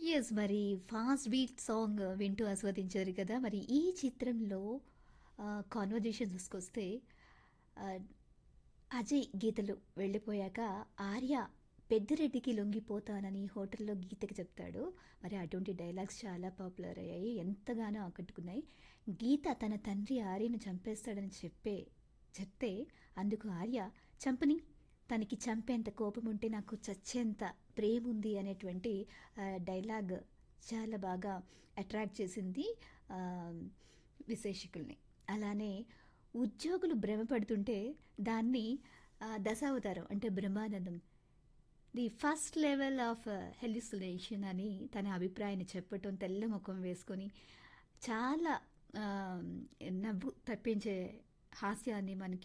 Yes. మరి fast beat song వింటూ ఆస్వాదించారు కదా! మరి ఈ చిత్రంలో ఆహ్, కాన్వర్జేషన్ తీసుకొస్తే ఆహ్, అజయ్, గీతలు వెళ్ళిపోయాక ఆర్య పెద్దిరెడ్డికి లొంగిపోతానని హోటల్‌లో గీతకి చెప్తాడు. మరి అటువంటి డైలాగ్స్ చాలా పాపులర్ అయ్యాయి. ఎంతగానో ఆకట్టుకున్నాయి. గీత తన తండ్రి ఆర్యను చంపేస్తాడని చెప్పే చెప్తే అందుకు ఆర్య చంపని తనకి చంపేంత కోపముంటే నాకు చచ్చేంత ప్రేముంది అనేటువంటి ఆహ్, డైలాగ్ చాలా బాగా అట్రాక్ట్ చేసింది ఆహ్, విశేషకుల్ని. అలానే ఉద్యోగులు భ్రమపడుతుంటే దాన్ని ఆహ్, దశావతారం అంటే Brahmanandam the first level of hallucination అని తన అభిప్రాయాన్ని చెప్పటం తెల్ల ముఖం వేసుకొని చాలా ఆహ్, నవ్వు తప్పించే హాస్యాన్ని మనకి